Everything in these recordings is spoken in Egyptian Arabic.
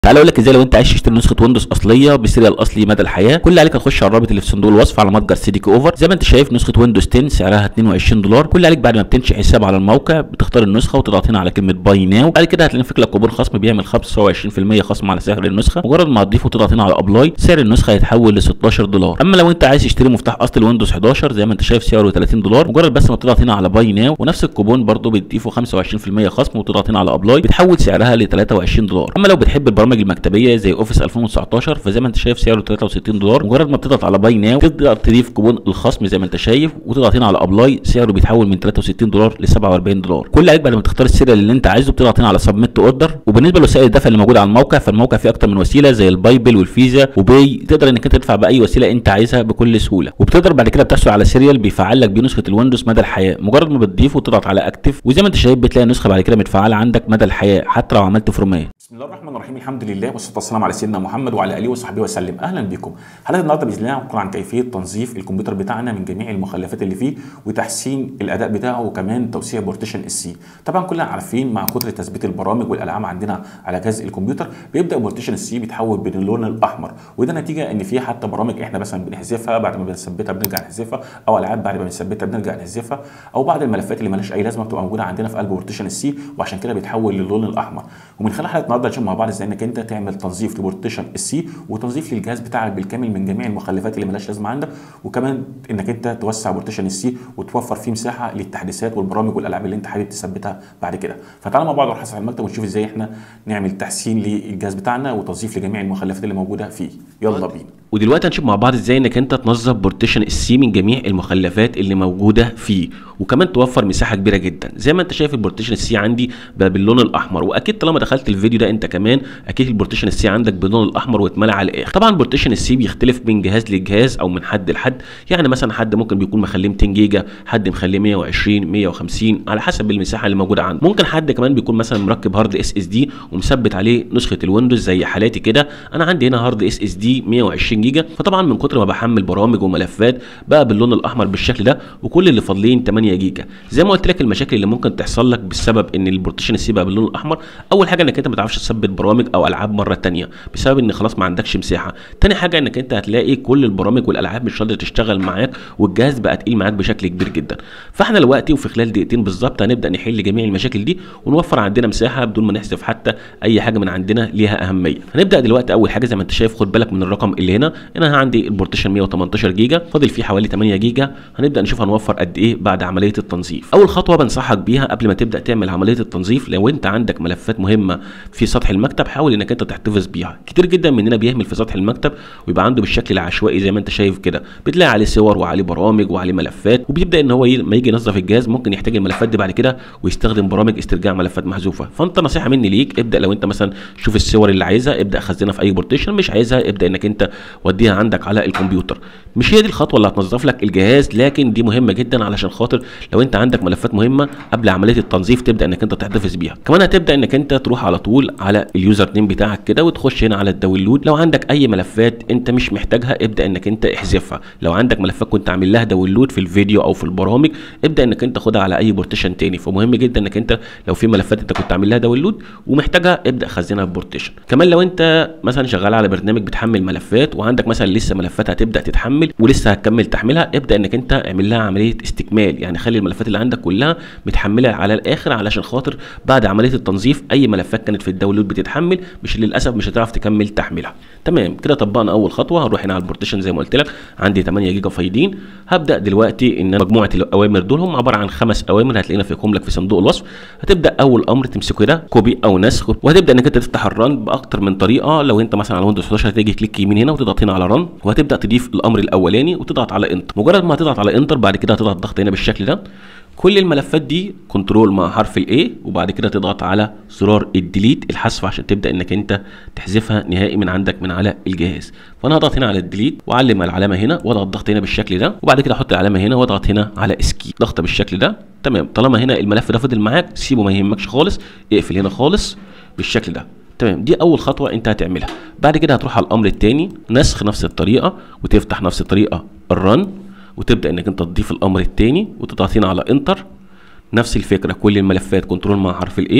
تعال اقول لك ازاي لو انت عايز تشتري نسخه ويندوز اصليه بسيريال اصلي مدى الحياه كل اللي عليك هتخش على الرابط اللي في صندوق الوصف على متجر سيديك اوفر زي ما انت شايف نسخه ويندوز 10 سعرها 22 دولار كل اللي عليك بعد ما بتنشئ حساب على الموقع بتختار النسخه وتضغط هنا على كلمه باي ناو بعد كده هتلاقي لك كوبون خصم بيعمل 25% خصم على سعر النسخه مجرد ما هتضيفه وتضغط هنا على ابلاي سعر النسخه هيتحول ل 16 دولار اما لو انت عايز تشتري مفتاح اصل ويندوز 11 زي ما انت شايف سعره 30 دولار مجرد بس ما تضغط هنا على باي ناو ونفس الكوبون برضه بتضيفه 25% خصم وتضغط هنا على ابلاي بتحول سعرها ل 23 دولار اما لو بتحب البرامج المكتبيه زي اوفيس 2019 فزي ما انت شايف سعره 63 دولار مجرد ما بتضغط على باي ناو تقدر تضيف كوبون الخصم زي ما انت شايف وتضغط هنا على ابلاي سعره بيتحول من 63 دولار ل 47 دولار كل عليك بعد ما تختار السيريال اللي انت عايزه بتضغط هنا على سبميت اوردر وبالنسبه لوسائل الدفع اللي موجوده على الموقع فالموقع فيه اكتر من وسيله زي البايبل والفيزا وباي تقدر انك انت تدفع باي وسيله انت عايزها بكل سهوله وبتقدر بعد كده بتحصل على سيريال بيفعل لك بيه نسخه الويندوز مدى الحياه مجرد ما بتضيفه وتضغط على اكتف وزي ما انت شايف بتلاقي النسخه بعد كده متفعله عندك مدى الحياه حتى لو عملت فورمات بسم الله الرحمن الرحيم الحمد لله والصلاه والسلام على سيدنا محمد وعلى اله وصحبه وسلم اهلا بكم حلقه النهارده باذن الله هنقول عن كيفيه تنظيف الكمبيوتر بتاعنا من جميع المخلفات اللي فيه وتحسين الاداء بتاعه وكمان توسيع بورتيشن السي طبعا كلنا عارفين مع كتر تثبيت البرامج والالعاب عندنا على جهاز الكمبيوتر بيبدا بورتيشن السي بيتحول باللون الاحمر وده نتيجه ان في حتى برامج احنا مثلا بنحذفها بعد ما بنثبتها بنرجع نحذفها او العاب بعد ما بنثبتها بنرجع نحذفها او بعض الملفات اللي مالهاش اي لازمه بتبقى موجوده عندنا في قلب بورتيشن السي وعشان كده بيتحول للون الاحمر ومن خلال حلقه النهارده نشوف مع بعض ازاي انك انت تعمل تنظيف لبورتيشن السي وتنظيف للجهاز بتاعك بالكامل من جميع المخلفات اللي مالهاش لازمه عندك وكمان انك انت توسع بورتيشن السي وتوفر فيه مساحه للتحديثات والبرامج والالعاب اللي انت حابب تثبتها بعد كده فتعالى مع بعض نروح على المكتب ونشوف ازاي احنا نعمل تحسين للجهاز بتاعنا وتنظيف لجميع المخلفات اللي موجوده فيه يلا بينا ودلوقتي هنشوف مع بعض ازاي انك انت تنظف بورتيشن السي من جميع المخلفات اللي موجوده فيه وكمان توفر مساحه كبيره جدا زي ما انت شايف البورتيشن السي عندي بقى باللون الاحمر واكيد طالما دخلت الفيديو ده انت كمان اكيد البورتيشن السي عندك باللون الاحمر واتملى على الاخر طبعا بورتيشن السي بيختلف من جهاز لجهاز او من حد لحد يعني مثلا حد ممكن بيكون مخليه 200 جيجا حد مخليه 120 150 على حسب المساحه اللي موجوده عنده ممكن حد كمان بيكون مثلا مركب هارد اس اس دي ومثبت عليه نسخه الويندوز زي حالاتي كده انا عندي هنا هارد اس اس دي 120 جيجا فطبعا من كتر ما بحمل برامج وملفات بقى باللون الاحمر بالشكل ده وكل اللي فاضلين 8 جيجا زي ما قلت لك المشاكل اللي ممكن تحصل لك بسبب ان البورتيشن السي بقى باللون الاحمر اول حاجه انك انت ما تعرفش تثبت برامج او العاب مره ثانيه بسبب ان خلاص ما عندكش مساحه تاني حاجه انك انت هتلاقي كل البرامج والالعاب مش قادره تشتغل معاك والجهاز بقى تقيل معاك بشكل كبير جدا فاحنا دلوقتي وفي خلال دقيقتين بالظبط هنبدا نحل جميع المشاكل دي ونوفر عندنا مساحه بدون ما نحذف حتى اي حاجه من عندنا ليها اهميه هنبدا دلوقتي اول حاجه زي ما انت شايف خد بالك من الرقم اللي هنا انا عندي البورتيشن 118 جيجا فاضل فيه حوالي 8 جيجا هنبدا نشوف هنوفر قد ايه بعد عمليه التنظيف اول خطوه بنصحك بيها قبل ما تبدا تعمل عمليه التنظيف لو انت عندك ملفات مهمه في سطح المكتب حاول انك انت تحتفظ بيها كتير جدا مننا بيهمل في سطح المكتب ويبقى عنده بالشكل العشوائي زي ما انت شايف كده بتلاقي عليه صور وعليه برامج وعليه ملفات وبيبدا ان هو ما يجي ينظف الجهاز ممكن يحتاج الملفات دي بعد كده ويستخدم برامج استرجاع ملفات محذوفه فانت نصيحه مني ليك ابدا لو انت مثلا شوف الصور اللي عايزها ابدا خزنها في اي بورتيشن مش عايزها ابدا انك انت وديها عندك على الكمبيوتر مش هي دي الخطوه اللي هتنظف لك الجهاز لكن دي مهمه جدا علشان خاطر لو انت عندك ملفات مهمه قبل عمليه التنظيف تبدا انك انت تحتفظ بيها كمان هتبدا انك انت تروح على طول على اليوزر نيم بتاعك كده وتخش هنا على الداونلود لو عندك اي ملفات انت مش محتاجها ابدا انك انت احذفها لو عندك ملفات كنت عامل لها داونلود في الفيديو او في البرامج ابدا انك انت خدها على اي بورتيشن تاني فمهم جدا انك انت لو في ملفات انت كنت عامل لها داونلود ومحتاجها ابدا خزنها في بورتيشن كمان لو انت مثلا شغال على برنامج بتحمل ملفات وعندك مثلا لسه ملفات هتبدا تتحمل ولسه هتكمل تحميلها ابدا انك انت اعمل لها عمليه استكمال يعني خلي الملفات اللي عندك كلها متحمله على الاخر علشان خاطر بعد عمليه التنظيف اي ملفات كانت في الداونلود بتتحمل مش للاسف مش هتعرف تكمل تحميلها تمام كده طبقنا اول خطوه هنروح هنا على البورتيشن زي ما قلت لك عندي 8 جيجا فايدين هبدا دلوقتي ان مجموعه الاوامر دول هم عباره عن خمس اوامر هتلاقينا فيهم لك في صندوق الوصف هتبدا اول امر تمسكه ده كوبي او نسخ وهتبدا انك انت تفتح الرن باكتر من طريقه لو انت مثلا على ويندوز 11 هتيجي كليك يمين هنا وتضغط هنا على رن وهتبدا تضيف الامر الاولاني وتضغط على انتر مجرد ما هتضغط على انتر بعد كده هتضغط ضغط هنا بالشكل ده كل الملفات دي كنترول مع حرف الاي وبعد كده تضغط على زرار الديليت الحذف عشان تبدا انك انت تحذفها نهائي من عندك من على الجهاز فانا هضغط هنا على الديليت واعلم العلامه هنا واضغط ضغط هنا بالشكل ده وبعد كده احط العلامه هنا واضغط هنا على اسكيب ضغطه بالشكل ده تمام طالما هنا الملف ده فضل معاك سيبه ما يهمكش خالص اقفل هنا خالص بالشكل ده تمام دي اول خطوه انت هتعملها بعد كده هتروح على الامر الثاني نسخ نفس الطريقه وتفتح نفس الطريقه الرن وتبدا انك انت تضيف الامر الثاني وتضغط هنا على انتر نفس الفكره كل الملفات كنترول مع حرف الاي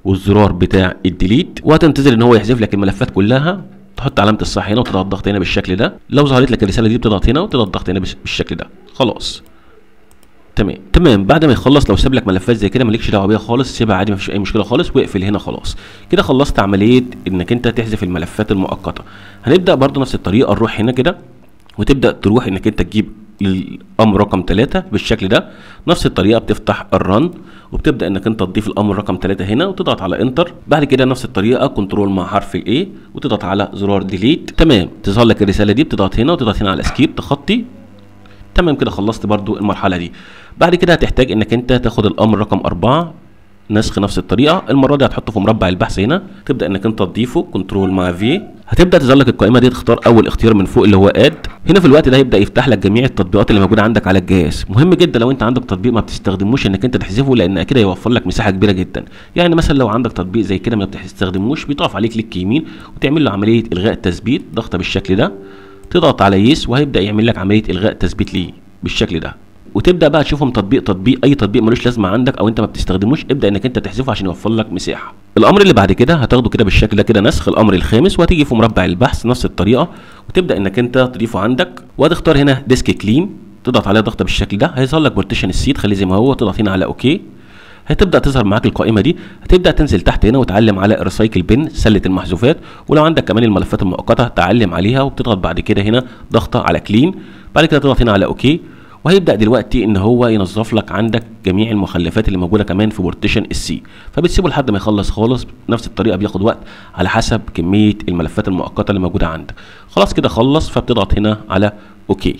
والزرار بتاع الديليت وهتنتظر ان هو يحذف لك الملفات كلها تحط علامه الصح هنا وتضغط ضغط هنا بالشكل ده لو ظهرت لك الرساله دي بتضغط هنا وتضغط ضغط هنا بالشكل ده خلاص تمام تمام بعد ما يخلص لو ساب لك ملفات زي كده مالكش دعوه بيها خالص سيبها عادي مفيش اي مشكله خالص واقفل هنا خلاص كده خلصت عمليه انك انت تحذف الملفات المؤقته هنبدا برضو نفس الطريقه نروح هنا كده وتبدا تروح انك انت تجيب الامر رقم 3 بالشكل ده نفس الطريقه بتفتح الرن وبتبدا انك انت تضيف الامر رقم 3 هنا وتضغط على انتر بعد كده نفس الطريقه كنترول مع حرف الاي وتضغط على زرار ديليت تمام تظهر لك الرساله دي بتضغط هنا وتضغط هنا على اسكيب تخطي تمام كده خلصت برضو المرحله دي بعد كده هتحتاج انك انت تاخد الامر رقم 4 نسخ نفس الطريقه المره دي هتحطه في مربع البحث هنا تبدا انك انت تضيفه كنترول مع في هتبدا تظهر لك القائمه دي تختار اول اختيار من فوق اللي هو اد هنا في الوقت ده هيبدا يفتح لك جميع التطبيقات اللي موجوده عندك على الجهاز مهم جدا لو انت عندك تطبيق ما بتستخدموش انك انت تحذفه لان اكيد هيوفر لك مساحه كبيره جدا يعني مثلا لو عندك تطبيق زي كده ما بتستخدموش بيطاف عليه كليك يمين وتعمل له عمليه الغاء تثبيت ضغطه بالشكل ده تضغط على يس وهيبدا يعمل لك عمليه الغاء تثبيت ليه بالشكل ده وتبدا بقى تشوفهم تطبيق تطبيق اي تطبيق ملوش لازمه عندك او انت ما بتستخدموش ابدا انك انت تحذفه عشان يوفر لك مساحه الامر اللي بعد كده هتاخده كده بالشكل ده كده نسخ الامر الخامس وهتيجي في مربع البحث نفس الطريقه وتبدا انك انت تضيفه عندك وهتختار هنا ديسك كلين تضغط عليه ضغطه بالشكل ده هيظهر لك بارتيشن السيت خليه زي ما هو تضغط هنا على اوكي هتبدا تظهر معاك القائمه دي هتبدا تنزل تحت هنا وتعلم على الريسايكل بن سله المحذوفات ولو عندك كمان الملفات المؤقته تعلم عليها وبتضغط بعد كده هنا ضغطه على كلين بعد كده تضغط هنا على اوكي وهيبدا دلوقتي ان هو ينظف لك عندك جميع المخلفات اللي موجوده كمان في بورتيشن السي فبتسيبه لحد ما يخلص خالص نفس الطريقه بياخد وقت على حسب كميه الملفات المؤقته اللي موجوده عندك خلاص كده خلص فبتضغط هنا على اوكي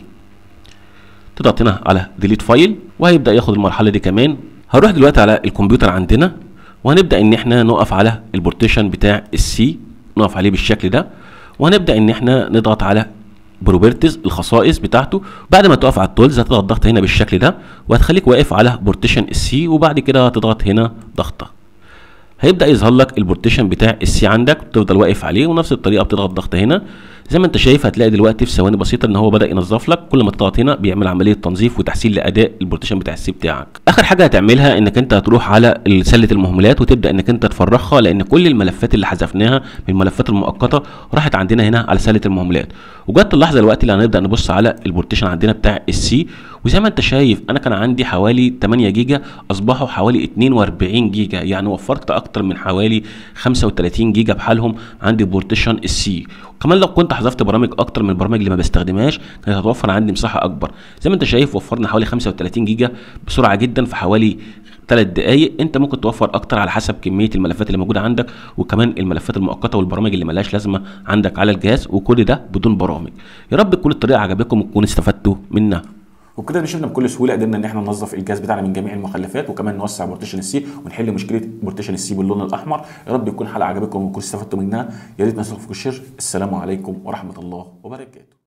تضغط هنا على ديليت فايل وهيبدا ياخد المرحله دي كمان هنروح دلوقتي على الكمبيوتر عندنا وهنبدا ان احنا نقف على البورتيشن بتاع السي نقف عليه بالشكل ده وهنبدا ان احنا نضغط على بروبرتيز الخصائص بتاعته بعد ما تقف على التولز هتضغط ضغط هنا بالشكل ده وهتخليك واقف على بورتيشن السي وبعد كده هتضغط هنا ضغطه هيبدا يظهر لك البورتيشن بتاع السي عندك تفضل واقف عليه ونفس الطريقه بتضغط ضغط هنا زي ما انت شايف هتلاقي دلوقتي في ثواني بسيطه ان هو بدا ينظف لك كل ما تضغط هنا بيعمل عمليه تنظيف وتحسين لاداء البورتيشن بتاع السي بتاعك اخر حاجه هتعملها انك انت هتروح على سله المهملات وتبدا انك انت تفرغها لان كل الملفات اللي حذفناها من الملفات المؤقته راحت عندنا هنا على سله المهملات وجت اللحظه دلوقتي اللي هنبدا نبص على البورتيشن عندنا بتاع السي وزي ما انت شايف انا كان عندي حوالي 8 جيجا اصبحوا حوالي 42 جيجا يعني وفرت اكتر من حوالي 35 جيجا بحالهم عندي بورتيشن السي كمان لو كنت حذفت برامج اكتر من البرامج اللي ما بستخدمهاش كانت هتوفر عندي مساحه اكبر زي ما انت شايف وفرنا حوالي 35 جيجا بسرعه جدا في حوالي ثلاث دقائق انت ممكن توفر اكتر على حسب كميه الملفات اللي موجوده عندك وكمان الملفات المؤقته والبرامج اللي ملهاش لازمه عندك على الجهاز وكل ده بدون برامج يا رب تكون الطريقه عجبتكم وتكونوا استفدتوا منها وبكده شفنا بكل سهوله قدرنا ان احنا ننظف الجهاز بتاعنا من جميع المخلفات وكمان نوسع بورتيشن السي ونحل مشكله بورتيشن السي باللون الاحمر يا رب تكون حلقه عجبتكم وتكونوا استفدتوا منها يا ريت نشوفكم الشير السلام عليكم ورحمه الله وبركاته